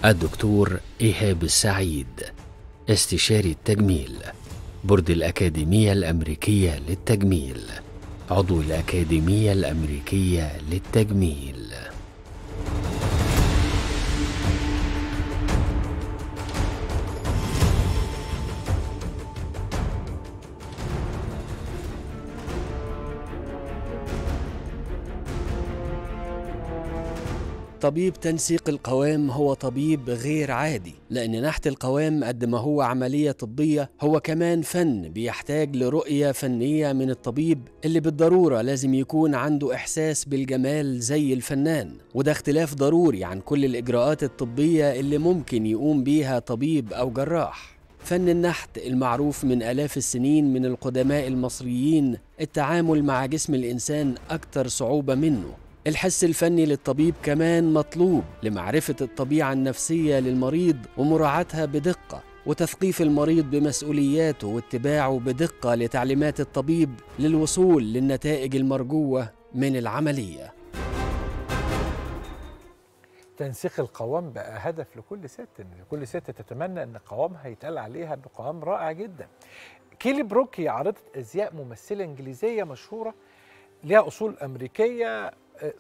الدكتور إيهاب السعيد استشاري التجميل بورد الأكاديمية الأمريكية للتجميل عضو الأكاديمية الأمريكية للتجميل طبيب تنسيق القوام هو طبيب غير عادي لأن نحت القوام قد ما هو عملية طبية هو كمان فن بيحتاج لرؤية فنية من الطبيب اللي بالضرورة لازم يكون عنده إحساس بالجمال زي الفنان وده اختلاف ضروري عن كل الإجراءات الطبية اللي ممكن يقوم بيها طبيب أو جراح فن النحت المعروف من آلاف السنين من القدماء المصريين التعامل مع جسم الإنسان أكثر صعوبة منه الحس الفني للطبيب كمان مطلوب لمعرفة الطبيعة النفسية للمريض ومراعاتها بدقة وتثقيف المريض بمسؤولياته واتباعه بدقة لتعليمات الطبيب للوصول للنتائج المرجوة من العملية تنسيق القوام بقى هدف لكل ست ان كل ست تتمنى ان قوامها يتقال عليها بقوام رائع جدا كيلي بروك هي عارضة ازياء ممثلة انجليزية مشهورة لها اصول امريكية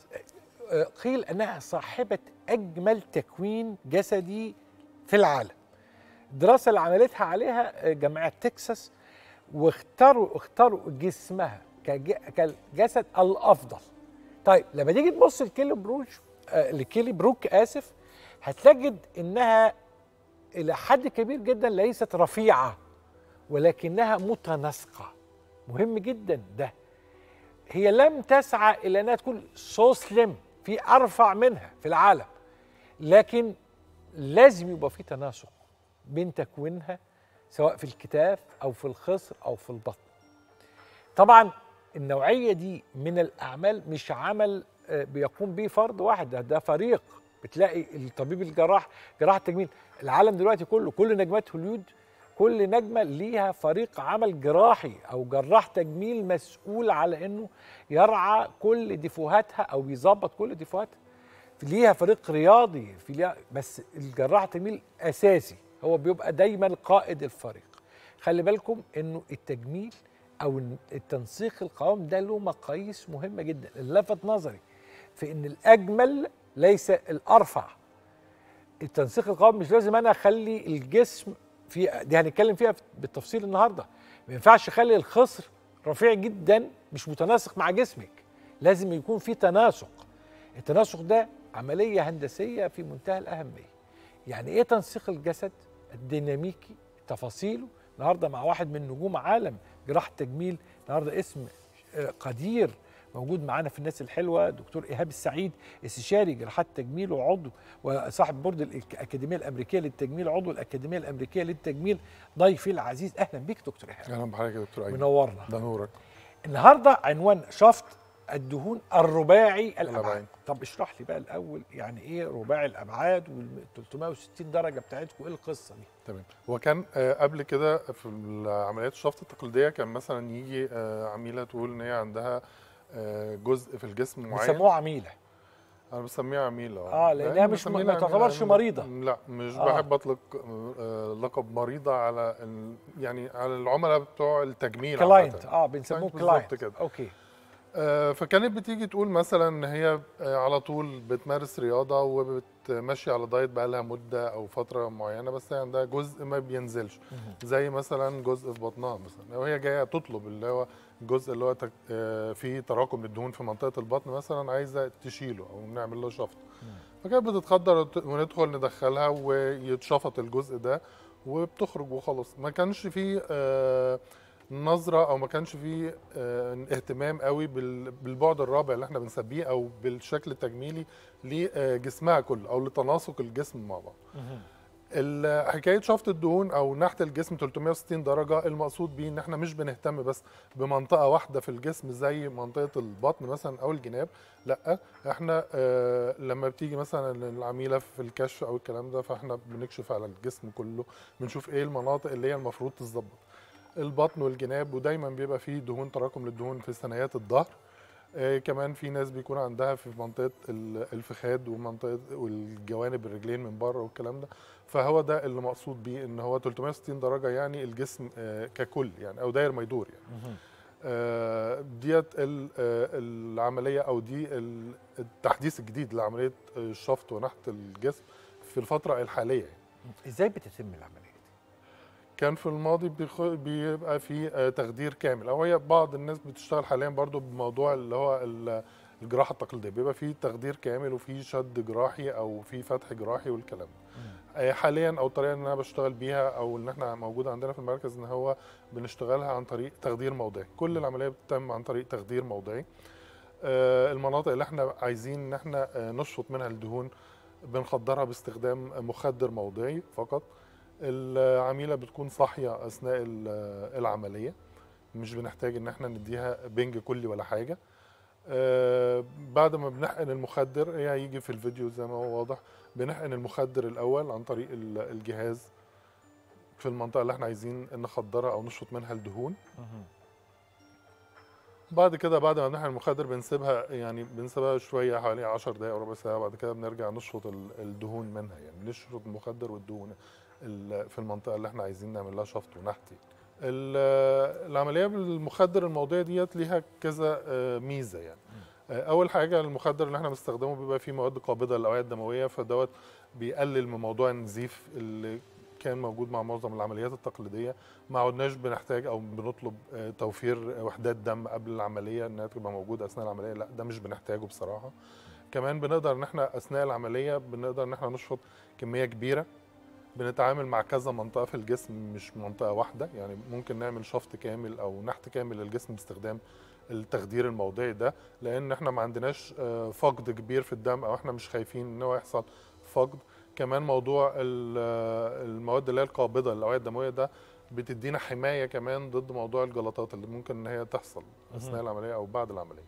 قيل انها صاحبة اجمل تكوين جسدي في العالم الدراسة اللي عملتها عليها جامعة تكساس واختاروا اختاروا جسمها كالجسد الافضل طيب لما تيجي تبص لكيلي بروك لكيلي بروك اسف هتجد انها الى حد كبير جدا ليست رفيعه ولكنها متناسقه مهم جدا ده هي لم تسعى الى انها تكون سو سليم في ارفع منها في العالم لكن لازم يبقى في تناسق بين تكوينها سواء في الكتاف او في الخصر او في البطن طبعا النوعيه دي من الاعمال مش عمل بيقوم به فرد واحد ده, ده فريق بتلاقي الطبيب الجراح جراح التجميل العالم دلوقتي كله كل نجمات هوليود كل نجمه ليها فريق عمل جراحي او جراح تجميل مسؤول على انه يرعى كل ديفوهاتها او بيظبط كل ديفوهاتها ليها فريق رياضي في ليها بس الجراح التجميل اساسي هو بيبقى دايما قائد الفريق خلي بالكم انه التجميل او التنسيق القوام ده له مقاييس مهمه جدا اللي لفت نظري في ان الاجمل ليس الارفع التنسيق القوام مش لازم انا اخلي الجسم في دي هنتكلم فيها بالتفصيل النهارده ما ينفعش اخلي الخصر رفيع جدا مش متناسق مع جسمك لازم يكون في تناسق التناسق ده عمليه هندسيه في منتهى الاهميه يعني ايه تنسيق الجسد الديناميكي تفاصيله النهارده مع واحد من نجوم عالم جراحه التجميل النهارده اسم قدير موجود معانا في الناس الحلوه دكتور ايهاب السعيد استشاري جراحات التجميل وعضو وصاحب بورد الاكاديميه الامريكيه للتجميل عضو الاكاديميه الامريكيه للتجميل ضيفي العزيز اهلا بيك دكتور ايهاب اهلا بحضرتك يا دكتور ايمن منورنا ده نورك النهارده عنوان شفط الدهون الرباعي الابعاد الأبعاد. طب اشرح لي بقى الاول يعني ايه رباعي الابعاد وال 360 درجه بتاعتكم ايه القصه دي تمام هو كان آه، قبل كده في عمليات الشفط التقليديه كان مثلا يجي آه، عميله تقول ان هي عندها آه، جزء في الجسم معين بيسموها عميله انا بسميها عميله آه، لأنها لأن مش- بسميها ما عميلة. تعتبرش مريضة. لا مش آه. بحب اطلق آه، لقب مريضه على ال- يعني على العملاء بتوع التجميل كلاينت عامة. اه بنسموه كلاينت بالظبط كلاينت كده. اوكي آه، فكانت بتيجي تقول مثلا ان هي آه، على طول بتمارس رياضه وبتمشي على دايت بقى لها مده او فتره معينه بس هي عندها جزء ما بينزلش زي مثلا جزء في بطنها مثلا وهي جايه تطلب اللي هو الجزء اللي هو تك- آه، فيه تراكم للدهون في منطقه البطن مثلا عايزه تشيله او نعمل له شفط فكانت بتتخدر وت- وندخل ندخلها ويتشفط الجزء ده وبتخرج وخلاص ما كانش فيه آه، نظره او ما كانش فيه آه، اهتمام قوي بال- بالبعد الرابع اللي احنا بنسميه او بالشكل التجميلي لجسمها كله او لتناسق الجسم مع بعض ال- حكايه شفط الدهون او نحت الجسم 360 درجه المقصود بيه ان احنا مش بنهتم بس بمنطقه واحده في الجسم زي منطقه البطن مثلا او الجناب لا احنا آه لما بتيجي مثلا العميله في الكشف او الكلام ده فاحنا بنكشف على الجسم كله بنشوف ايه المناطق اللي هي المفروض تتظبط البطن والجناب ودايما بيبقى فيه دهون تراكم للدهون في ثنايات الظهر آه، كمان في ناس بيكون عندها في منطقه ال- الفخاد ومنطقه والجوانب الرجلين من بره والكلام ده فهو ده اللي مقصود بيه ان هو 360 درجه يعني الجسم آه، ككل يعني او داير ما يدور يعني آه، ديت ال- آه، العمليه او دي ال- التحديث الجديد لعمليه الشفط ونحت الجسم في الفتره الحاليه يعني. ازاي بتتم العمليه دي؟ كان في الماضي بيخ- بيبقى في آه، تخدير كامل او هي بعض الناس بتشتغل حاليا برضو بموضوع اللي هو ال- الجراحه التقليديه بيبقى في تخدير كامل وفي شد جراحي او في فتح جراحي والكلام ده آه، حاليا او الطريقه اللي انا بشتغل بيها او اللي احنا موجوده عندنا في المركز ان هو بنشتغلها عن طريق تخدير موضعي كل العمليه بتتم عن طريق تخدير موضعي آه، المناطق اللي احنا عايزين ان احنا آه، نشفط منها الدهون بنخدرها باستخدام مخدر موضعي فقط العميله بتكون صاحيه اثناء ال- العمليه مش بنحتاج ان احنا نديها بنج كلي ولا حاجه آه، بعد ما بنحقن المخدر هي هيجي في الفيديو زي ما هو واضح بنحقن المخدر الاول عن طريق ال- الجهاز في المنطقه اللي احنا عايزين نخدرها او نشفط منها الدهون بعد كده بعد ما بنحقن المخدر بنسيبها يعني بنسيبها شويه حوالي 10 دقائق او ربع ساعه بعد كده بنرجع نشفط ال- الدهون منها يعني بنشفط المخدر والدهون ال- في المنطقه اللي احنا عايزين نعمل لها شفط ونحت يعني. ال- العمليه بالمخدر الموضعي ديت ليها كذا آه، ميزه يعني آه، اول حاجه المخدر اللي احنا بنستخدمه بيبقى فيه مواد قابضه للاوعيه الدمويه فدوت بيقلل من موضوع النزيف اللي كان موجود مع معظم العمليات التقليديه ما عدناش بنحتاج او بنطلب آه، توفير وحدات دم قبل العمليه انها تبقى موجوده اثناء العمليه لا ده مش بنحتاجه بصراحه كمان بنقدر ان احنا اثناء العمليه بنقدر ان احنا نشفط كميه كبيره بنتعامل مع كذا منطقه في الجسم مش منطقه واحده يعني ممكن نعمل شفط كامل او نحت كامل للجسم باستخدام التخدير الموضعي ده لان احنا ما عندناش آه، فقد كبير في الدم او احنا مش خايفين ان هو يحصل فقد كمان موضوع ال- آه، المواد اللي هي القابضه للاوعيه الدمويه ده بتدينا حمايه كمان ضد موضوع الجلطات اللي ممكن ان هي تحصل اثناء العمليه او بعد العمليه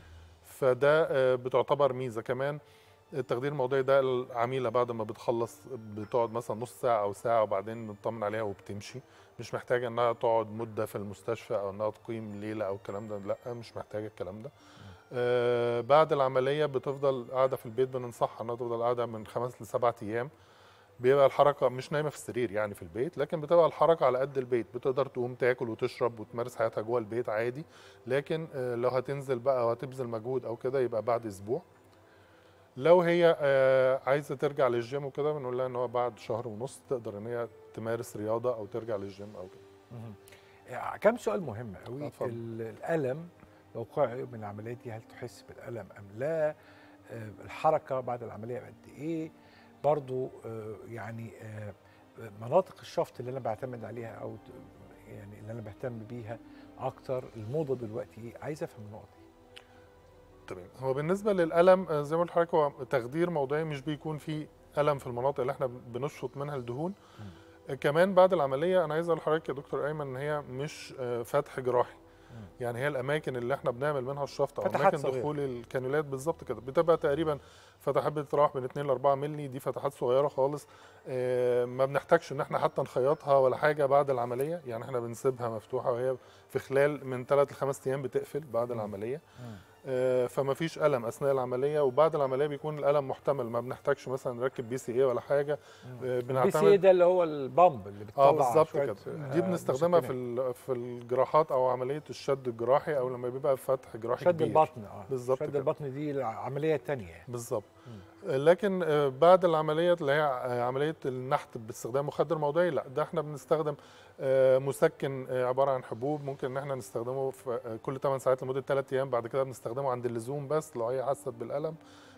فده آه، بتعتبر ميزه كمان التخدير الموضعي ده العميله بعد ما بتخلص بتقعد مثلا نص ساعه او ساعه وبعدين نطمن عليها وبتمشي مش محتاجه انها تقعد مده في المستشفى او انها تقيم ليله او الكلام ده لا مش محتاجه الكلام ده آه بعد العمليه بتفضل قاعده في البيت بننصحها انها تفضل قاعده من خمس لسبعة ايام بيبقى الحركه مش نايمه في السرير يعني في البيت لكن بتبقى الحركه على قد البيت بتقدر تقوم تاكل وتشرب وتمارس حياتها جوه البيت عادي لكن آه لو هتنزل بقى وهتبذل مجهود او كده يبقى بعد اسبوع لو هي آه، عايزه ترجع للجيم وكده بنقول لها ان هو بعد شهر ونص تقدر ان هي تمارس رياضه او ترجع للجيم او كده يعني كم سؤال مهم قوي اتفضل. ال- الالم وقوع من العمليه دي هل تحس بالالم ام لا آه، الحركه بعد العمليه قد ايه برضو آه، يعني آه، مناطق الشفط اللي انا بعتمد عليها او ت- يعني اللي انا بهتم بيها اكتر الموضه دلوقتي ايه عايز افهم النقط دي تمام هو بالنسبه للالم آه، زي ما قلت لحضرتك هو تخدير موضعي مش بيكون فيه الم في المناطق اللي احنا بنشفط منها الدهون آه، كمان بعد العمليه انا عايز اقول لحضرتك يا دكتور ايمن ان هي مش آه، فتح جراحي يعني هي الاماكن اللي احنا بنعمل منها الشفط او فتحات اماكن صغيرة. دخول الكانولات بالظبط كده بتبقى تقريبا فتحات بتتراوح من 2 ل 4 مللي دي فتحات صغيره خالص آه، ما بنحتاجش ان احنا حتى نخيطها ولا حاجه بعد العمليه يعني احنا بنسيبها مفتوحه وهي في خلال من 3 ل 5 ايام بتقفل بعد العمليه آه، فما فيش الم اثناء العمليه وبعد العمليه بيكون الالم محتمل ما بنحتاجش مثلا نركب بي سي اي ولا حاجه آه، البي سي بنعتمد ده اللي هو البامب اللي بتطلع اه بالظبط شوية، كده آه، دي بنستخدمها في مسكنات. ال- في الجراحات او عمليه الشد الجراحي او لما بيبقى فتح جراحي شد كبير. البطن اه بالظبط شد كده. البطن دي العمليه الثانيه بالظبط لكن آه، بعد العمليه اللي هي آه، عمليه النحت باستخدام مخدر موضعي لا ده احنا بنستخدم آه، مسكن آه، عباره عن حبوب ممكن ان احنا نستخدمه في آه، كل 8 ساعات لمده 3 ايام بعد كده بنستخدمه عند اللزوم بس لو هي حست بالالم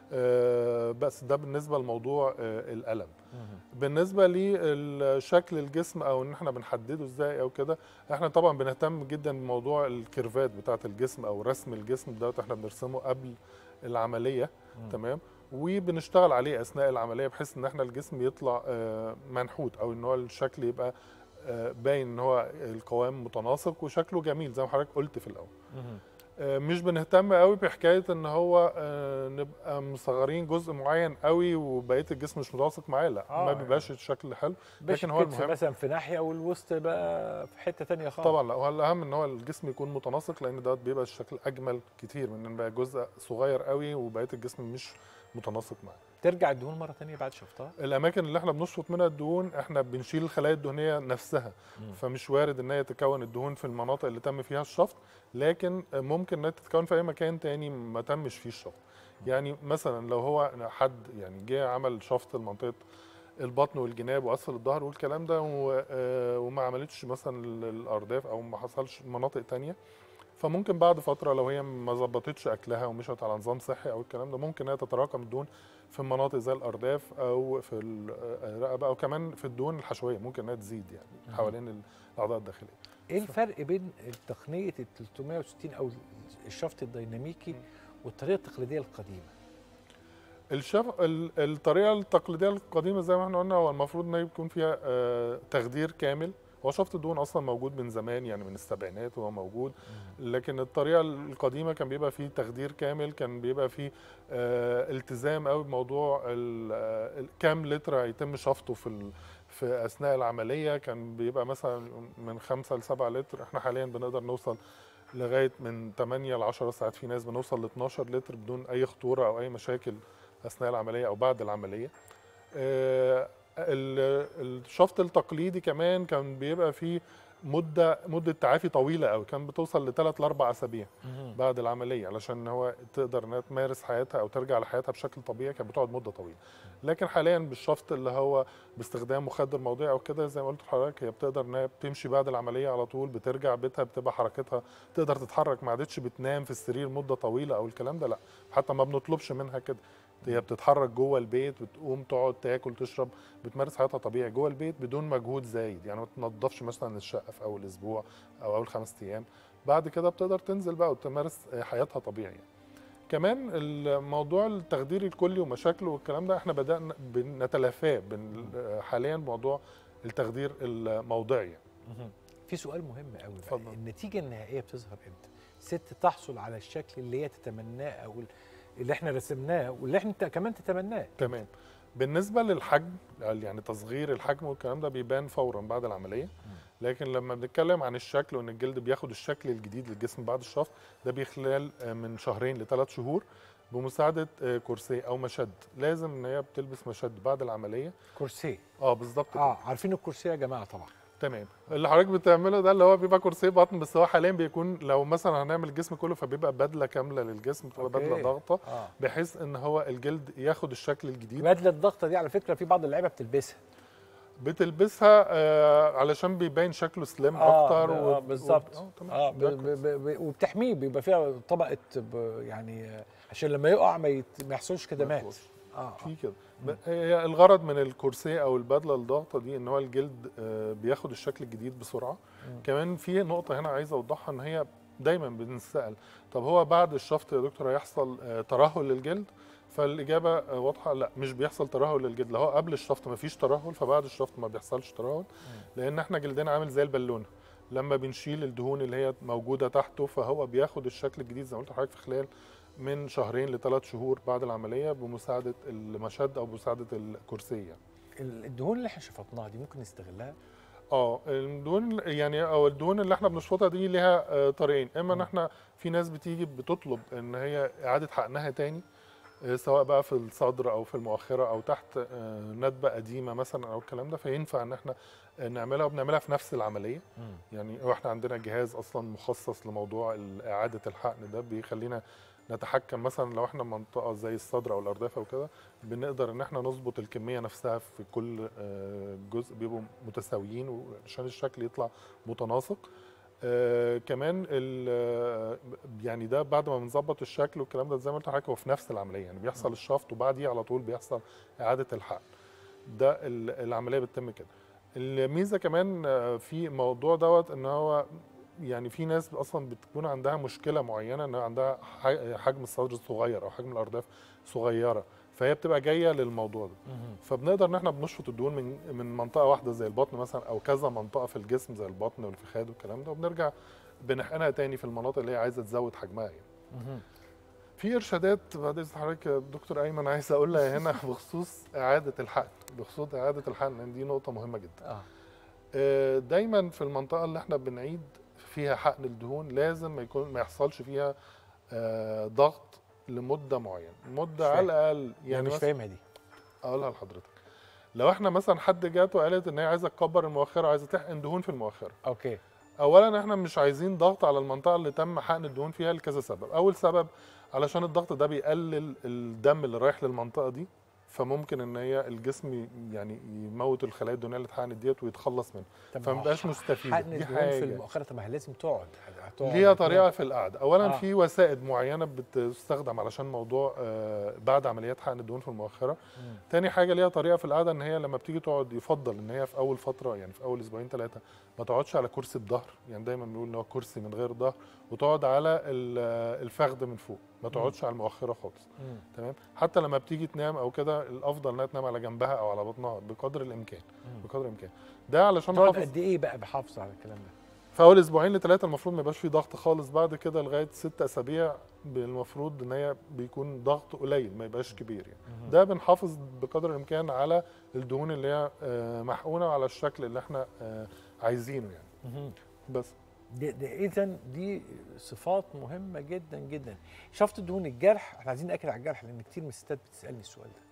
آه، بس ده بالنسبه لموضوع آه، الالم بالنسبه لشكل الجسم او ان احنا بنحدده ازاي او كده احنا طبعا بنهتم جدا بموضوع الكيرفات بتاعه الجسم او رسم الجسم دوت احنا بنرسمه قبل العمليه تمام وبنشتغل عليه اثناء العمليه بحيث ان احنا الجسم يطلع آه، منحوت او ان هو الشكل يبقى آه، باين ان هو القوام متناسق وشكله جميل زي ما حضرتك قلت في الاول آه، مش بنهتم قوي بحكايه ان هو آه، نبقى مصغرين جزء معين قوي وبقيه الجسم مش متوافق معاه لا آه، ما بيبقاش الشكل حلو باش لكن هو الكتف المهم مثلا في ناحيه والوسط بقى في حته تانية خالص طبعا لا هو الاهم ان هو الجسم يكون متناسق لان دوت بيبقى الشكل اجمل كتير من ان بقى جزء صغير قوي وبقيه الجسم مش متناسق معاه ترجع الدهون مره تانية بعد شفتها الاماكن اللي احنا بنشفط منها الدهون احنا بنشيل الخلايا الدهنيه نفسها مم. فمش وارد ان هي تتكون الدهون في المناطق اللي تم فيها الشفط لكن ممكن انها تتكون في اي مكان تاني ما تمش فيه الشفط يعني مثلا لو هو حد يعني جه عمل شفط لمنطقه البطن والجناب واسفل الظهر والكلام ده و- آه، وما عملتش مثلا ال- الارداف او ما حصلش مناطق تانية فممكن بعد فتره لو هي ما ظبطتش اكلها ومشت على نظام صحي او الكلام ده ممكن انها تتراكم الدهون في مناطق زي الارداف او في الرقبه او كمان في الدهون الحشويه ممكن انها تزيد يعني حوالين الاعضاء الداخليه ايه الفرق بين تقنيه ال 360 او الشفط الديناميكي والطريقه التقليديه القديمه الشف... ال- الطريقه التقليديه القديمه زي ما احنا قلنا هو المفروض ان يكون فيها آه، تخدير كامل هو شفط الدهون اصلا موجود من زمان يعني من السبعينات وهو موجود لكن الطريقه القديمه كان بيبقى فيه تخدير كامل كان بيبقى فيه آه التزام قوي بموضوع ال- آه، ال- كام لتر هيتم شفطه في ال- في اثناء العمليه كان بيبقى مثلا من 5 ل 7 لتر احنا حاليا بنقدر نوصل لغايه من 8 ل 10 ساعات في ناس بنوصل ل 12 لتر بدون اي خطوره او اي مشاكل اثناء العمليه او بعد العمليه آه، ال- الشفط التقليدي كمان كان بيبقى فيه مده مده تعافي طويله قوي كان بتوصل لثلاث لاربع اسابيع بعد العمليه علشان هو تقدر انها تمارس حياتها او ترجع لحياتها بشكل طبيعي كانت بتقعد مده طويله لكن حاليا بالشفط اللي هو باستخدام مخدر موضعي او كده زي ما قلت لحضرتك هي بتقدر انها بتمشي بعد العمليه على طول بترجع بيتها بتبقى حركتها تقدر تتحرك ما عادتش بتنام في السرير مده طويله او الكلام ده لا حتى ما بنطلبش منها كده هي بتتحرك جوه البيت بتقوم تقعد تاكل تشرب بتمارس حياتها طبيعي جوه البيت بدون مجهود زايد يعني ما تنضفش مثلا الشقه في اول اسبوع او اول خمس ايام بعد كده بتقدر تنزل بقى وتمارس حياتها طبيعي يعني. كمان الموضوع التخدير الكلي ومشاكله والكلام ده احنا بدانا بنتلافاه بن- حاليا موضوع التخدير الموضعي يعني. في سؤال مهم قوي بقى اتفضل. النتيجه النهائيه بتظهر امتى ست تحصل على الشكل اللي هي تتمناه او اللي احنا رسمناه واللي احنا انت كمان تتمناه تمام بالنسبه للحجم يعني تصغير الحجم والكلام ده بيبان فورا بعد العمليه لكن لما بنتكلم عن الشكل وان الجلد بياخد الشكل الجديد للجسم بعد الشفط ده بيخلال آه، من شهرين لثلاث شهور بمساعده آه، كرسي او مشد لازم ان هي بتلبس مشد بعد العمليه كرسي اه بالظبط كده. اه عارفين الكرسي يا جماعه طبعا تمام اللي حضرتك بتعمله ده اللي هو بيبقى كرسي بطن بس هو حاليا بيكون لو مثلا هنعمل الجسم كله فبيبقى بدله كامله للجسم بتبقى أوكي. بدله ضغطه اه بحيث ان هو الجلد ياخد الشكل الجديد بدله الضغطه دي على فكره في بعض اللعيبه بتلبسها بتلبسها آه علشان بيبين شكله سليم آه، اكتر آه، بالظبط. اه تمام اه ب ده ب ب ب وبتحميه بيبقى فيها طبقه ب يعني آه، عشان لما يقع ما, يت... ما يحصلش كدمات كويس. اه في كده ب- هي الغرض من الكرسي او البدله الضغطه دي ان هو الجلد آه، بياخد الشكل الجديد بسرعه مم. كمان في نقطه هنا عايز اوضحها ان هي دايما بنسال طب هو بعد الشفط يا دكتور هيحصل آه، ترهل للجلد فالاجابه آه، واضحه لا مش بيحصل ترهل للجلد لو هو قبل الشفط ما فيش ترهل فبعد الشفط ما بيحصلش ترهل لان احنا جلدنا عامل زي البالونه لما بنشيل الدهون اللي هي موجوده تحته فهو بياخد الشكل الجديد زي ما قلت لحضرتك في خلال من شهرين لثلاث شهور بعد العمليه بمساعده المشد او بمساعده الكرسيه الدهون اللي احنا شفطناها دي ممكن نستغلها اه الدهون يعني او الدهون اللي احنا بنشفطها دي ليها آه، طريقين اما ان مم. احنا في ناس بتيجي بتطلب ان هي اعاده حقنها تاني آه، سواء بقى في الصدر او في المؤخره او تحت آه، ندبه قديمه مثلا او الكلام ده فينفع ان احنا آه، نعملها وبنعملها في نفس العمليه يعني هو احنا عندنا جهاز اصلا مخصص لموضوع ال- اعاده الحقن ده بيخلينا نتحكم مثلا لو احنا منطقه زي الصدر او الارداف او كده بنقدر ان احنا نظبط الكميه نفسها في كل آه، جزء بيبقوا متساويين عشان الشكل يطلع متناسق آه كمان ال- آه، يعني ده بعد ما بنظبط الشكل والكلام ده زي ما قلت لحضرتك هو في نفس العمليه يعني بيحصل الشفط وبعديه على طول بيحصل اعاده الحقن ده ال- العمليه بتتم كده الميزه كمان آه، في موضوع دوت ان هو يعني في ناس اصلا بتكون عندها مشكله معينه ان عندها ح- حجم الصدر صغير او حجم الارداف صغيره فهي بتبقى جايه للموضوع ده فبنقدر ان احنا بنشفط الدهون من من منطقه واحده زي البطن مثلا او كذا منطقه في الجسم زي البطن والفخاد والكلام ده وبنرجع بنحقنها تاني في المناطق اللي هي عايزه تزود حجمها يعني. مهم. في ارشادات بعد اذن حضرتك يا دكتور ايمن عايز اقولها هنا بخصوص اعاده الحقن بخصوص اعاده الحقن لان دي نقطه مهمه جدا اه آه، دايما في المنطقه اللي احنا بنعيد فيها حقن الدهون لازم ما يكون ما يحصلش فيها آه، ضغط لمده معينه مده فاهم. على الاقل يعني يعني مش مثلا فاهمها دي اقولها لحضرتك لو احنا مثلا حد جات وقالت ان هي عايزه تكبر المؤخره عايزه تحقن دهون في المؤخره اوكي اولا احنا مش عايزين ضغط على المنطقه اللي تم حقن الدهون فيها لكذا سبب اول سبب علشان الضغط ده بيقلل الدم اللي رايح للمنطقه دي فممكن ان هي الجسم ي- يعني يموت الخلايا الدهنيه اللي اتحقنت ديت ويتخلص منها طب فما ما هو بقاش ح- مستفيدة. حقن دي الدهون حاجة. في المؤخره طب ما هي لازم تقعد هتقعد ليها هتنام. طريقه في القعده اولا آه. آه. في وسائد معينه بتستخدم علشان موضوع آه بعد عمليات حقن الدهون في المؤخره مم. تاني حاجه ليها طريقه في القعده ان هي لما بتيجي تقعد يفضل ان هي في اول فتره يعني في اول اسبوعين ثلاثه ما تقعدش على كرسي بظهر يعني دايما بنقول ان هو كرسي من غير ظهر وتقعد على ال- الفخذ من فوق ما تقعدش على المؤخره خالص مم. تمام حتى لما بتيجي تنام او كده الافضل انها تنام على جنبها او على بطنها بقدر الامكان مم. بقدر الامكان ده علشان تقعد نحافظ قد ايه بقى بحافظ على الكلام ده في اول اسبوعين لثلاثه المفروض ما يبقاش فيه ضغط خالص بعد كده لغايه ست اسابيع المفروض ان هي بيكون ضغط قليل ما يبقاش كبير يعني ده بنحافظ بقدر الامكان على الدهون اللي هي آه، محقونه على الشكل اللي احنا آه، عايزينه يعني مهم. بس ده, ده اذا دي صفات مهمه جدا جدا شفط الدهون الجرح احنا عايزين ناكد على الجرح لان كتير من الستات بتسالني السؤال ده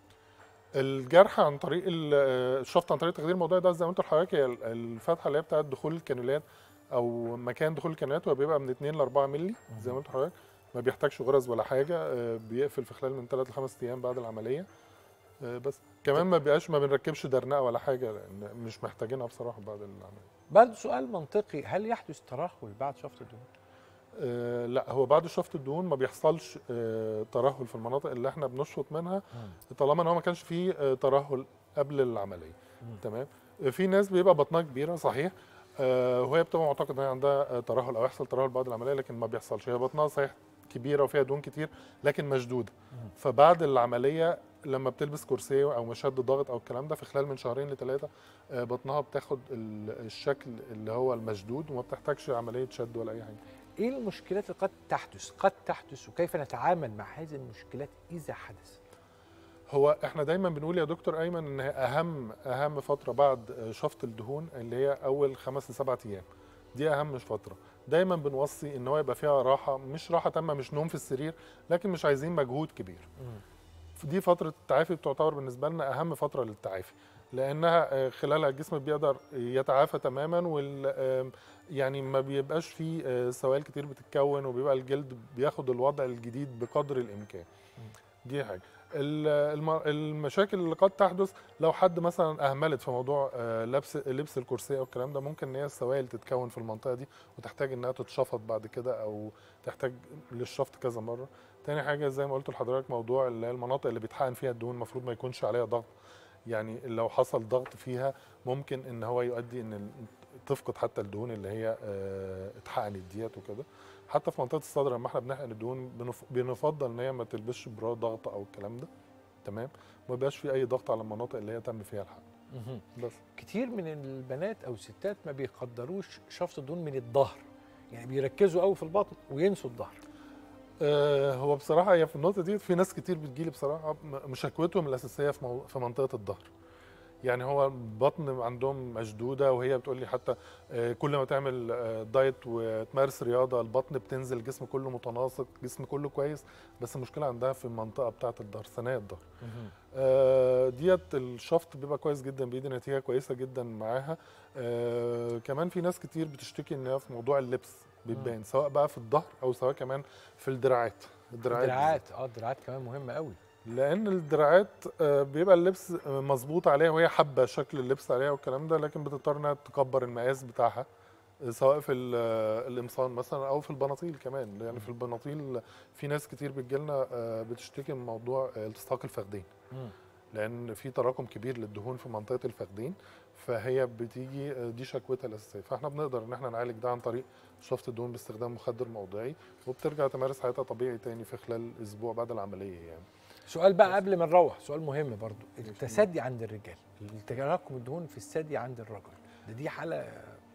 الجرح عن طريق ال- آه، الشفط عن طريق تخدير الموضوع ده زي ما قلت لحضرتك هي ال- الفتحه اللي هي بتاعت دخول الكانولات او مكان دخول الكانولات هو بيبقى من 2 ل 4 مللي زي ما قلت لحضرتك ما بيحتاجش غرز ولا حاجه آه، بيقفل في خلال من 3 ل 5 ايام بعد العمليه آه، بس كمان ما بيبقاش ما بنركبش درنقه ولا حاجه لان مش محتاجينها بصراحه بعد العمليه برضه سؤال منطقي هل يحدث ترهل بعد شفط الدهون آه، لا هو بعد شفط الدهون ما بيحصلش آه، ترهل في المناطق اللي احنا بنشفط منها طالما ان هو ما كانش فيه آه، ترهل قبل العمليه مم. تمام آه، في ناس بيبقى بطنها كبيره صحيح آه، وهي بتبقى معتقد ان هي عندها آه، ترهل او يحصل ترهل بعد العمليه لكن ما بيحصلش هي بطنها صحيح كبيره وفيها دهون كتير لكن مشدوده مم. فبعد العمليه لما بتلبس كرسي او مشد ضغط او الكلام ده في خلال من شهرين لثلاثه آه، بطنها بتاخد ال- الشكل اللي هو المشدود وما بتحتاجش عمليه شد ولا اي حاجه ايه المشكلات اللي قد تحدث قد تحدث وكيف نتعامل مع هذه المشكلات اذا حدث هو احنا دايما بنقول يا دكتور ايمن ان هي اهم اهم فتره بعد شفط الدهون اللي هي اول خمس لسبعة ايام دي اهم فتره دايما بنوصي ان هو يبقى فيها راحه مش راحه تامه مش نوم في السرير لكن مش عايزين مجهود كبير دي فتره التعافي بتعتبر بالنسبه لنا اهم فتره للتعافي لانها آه، خلالها الجسم بيقدر يتعافى تماما وال آم، يعني ما بيبقاش فيه آه، سوائل كتير بتتكون وبيبقى الجلد بياخد الوضع الجديد بقدر الامكان دي حاجه ال- الم- المشاكل اللي قد تحدث لو حد مثلا اهملت في موضوع آه، لبس لبس الكرسي او الكلام ده ممكن ان هي السوائل تتكون في المنطقه دي وتحتاج انها تتشفط بعد كده او تحتاج للشفط كذا مره تاني حاجه زي ما قلت لحضرتك موضوع اللي هي المناطق اللي بيتحقن فيها الدهون المفروض ما يكونش عليها ضغط يعني لو حصل ضغط فيها ممكن ان هو يؤدي ان ال- تفقد حتى الدهون اللي هي آه، اتحقنت ديت وكده حتى في منطقه الصدر لما احنا بنحقن الدهون بنف- بنفضل ان هي ما تلبسش برا ضغط او الكلام ده تمام ما يبقاش في اي ضغط على المناطق اللي هي تم فيها الحقن بس كتير من البنات او الستات ما بيقدروش شفط الدهون من الظهر يعني بيركزوا قوي في البطن وينسوا الظهر آه، هو بصراحه هي في النقطه دي في ناس كتير بتجيلي بصراحه م- مشاكوتهم الاساسيه في مو... في منطقه الظهر يعني هو البطن عندهم مشدوده وهي بتقول لي حتى آه، كل ما تعمل آه، دايت وتمارس رياضه البطن بتنزل الجسم كله متناسق الجسم كله كويس بس المشكله عندها في المنطقه بتاعه الظهر ثنايا الظهر آه، ديت الشفط بيبقى كويس جدا بيدي نتيجه كويسه جدا معاها آه، كمان في ناس كتير بتشتكي ان هي في موضوع اللبس بيبان سواء بقى في الظهر او سواء كمان في الدراعات الدراعات الدراعات اه الدراعات كمان مهمه قوي لان الدراعات آه، بيبقى اللبس آه، مظبوط عليها وهي حابه شكل اللبس عليها والكلام ده لكن بتضطر انها تكبر المقاس بتاعها آه، سواء في ال- آه، القمصان مثلا او في البناطيل كمان يعني في البناطيل في ناس كتير بتجيلنا آه، بتشتكي من موضوع آه، التصاق الفخدين لان في تراكم كبير للدهون في منطقه الفخدين فهي بتيجي آه، دي شكوتها الاساسيه فاحنا بنقدر ان احنا نعالج ده عن طريق شفط الدهون باستخدام مخدر موضعي وبترجع تمارس حياتها طبيعي تاني في خلال اسبوع بعد العمليه يعني سؤال بقى قبل ما نروح سؤال مهم برضو التثدي عند الرجال تراكم الدهون في الثدي عند الرجل ده دي حاله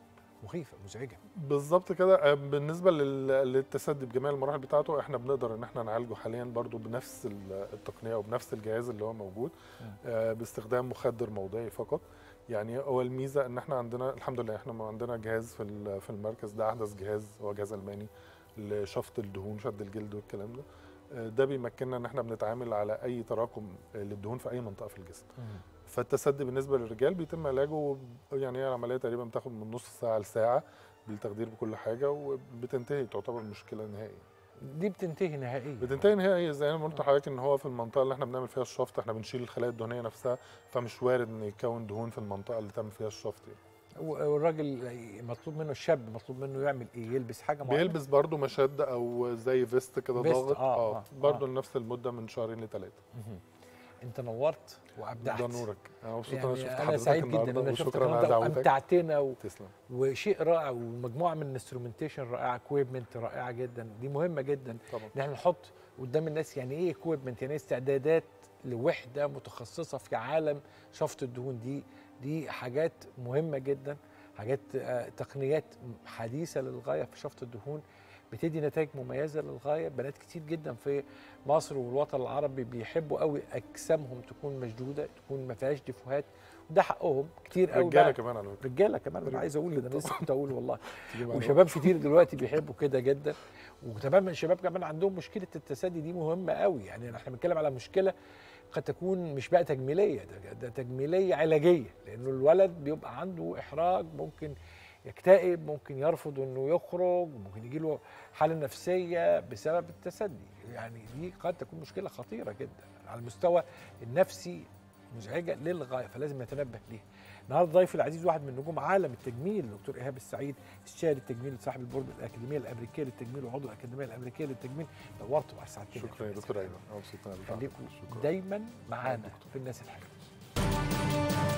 مخيفه مزعجه بالظبط كده آه، بالنسبه لل- للتسدي بجميع المراحل بتاعته احنا بنقدر ان احنا نعالجه حاليا برضو بنفس ال- التقنيه وبنفس الجهاز اللي هو موجود مم. آه، باستخدام مخدر موضعي فقط يعني هو الميزه ان احنا عندنا الحمد لله احنا عندنا جهاز في ال- في المركز ده احدث جهاز هو جهاز الماني لشفط الدهون شد الجلد والكلام ده آه، ده بيمكننا ان احنا بنتعامل على اي تراكم آه، للدهون في اي منطقه في الجسم فالتسدي بالنسبه للرجال بيتم علاجه يعني هي العمليه تقريبا بتاخد من نص ساعه لساعه بالتخدير بكل حاجه وبتنتهي تعتبر مشكله نهائيه دي بتنتهي نهائيا بتنتهي نهائيا زي ما قلت لحضرتك ان هو في المنطقه اللي احنا بنعمل فيها الشفط احنا بنشيل الخلايا الدهنيه نفسها فمش وارد ان يتكون دهون في المنطقه اللي تم فيها الشفط يعني. والراجل مطلوب منه الشاب مطلوب منه يعمل ايه يلبس حاجه معينه بيلبس برضو مشد او زي فيست كده فيست، ضاغط آه، آه، برضو آه. لنفس المده من شهرين لثلاثه مهم. انت نورت وابدعت ده نورك انا مبسوط انا يعني شفت انا حضرتك سعيد جدا النهارده ان انا شفتك وشكرا على النهارده دعوتك وامتعتنا و... تسلم وشيء رائع ومجموعه من الانسترومنتيشن رائعه اكويبمنت رائعه جدا دي مهمه جدا طبعا ان احنا نحط قدام الناس يعني ايه اكويبمنت يعني ايه استعدادات لوحده متخصصه في عالم شفط الدهون دي دي حاجات مهمه جدا حاجات آه، تقنيات حديثه للغايه في شفط الدهون بتدي نتائج مميزه للغايه بنات كتير جدا في مصر والوطن العربي بيحبوا قوي اجسامهم تكون مشدوده تكون ما فيهاش ديفوهات وده حقهم كتير قوي رجاله بقى- كمان على فكره رجاله كمان انا عايز اقول ده انا لسه كنت اقول والله تجيب على وشباب كتير دلوقتي بيحبوا كده جدا وتمام الشباب كمان عندهم مشكله التسدي دي مهمه قوي يعني احنا بنتكلم على مشكله قد تكون مش بقى تجميليه ده, ده تجميليه علاجيه لانه الولد بيبقى عنده احراج ممكن يكتئب ممكن يرفض انه يخرج ممكن يجي له حاله نفسيه بسبب التسدي يعني دي قد تكون مشكله خطيره جدا على المستوى النفسي مزعجه للغايه فلازم نتنبه ليها النهارده ضيفي العزيز واحد من نجوم عالم التجميل الدكتور ايهاب السعيد استشاري التجميل صاحب البورد الاكاديميه الامريكيه للتجميل وعضو الاكاديميه الامريكيه للتجميل نورت واسعدتني شكرا يا دكتور ايمن أنا مبسوط إن أنا خليكم شكرا دايما معانا دكتور. في الناس الحلوه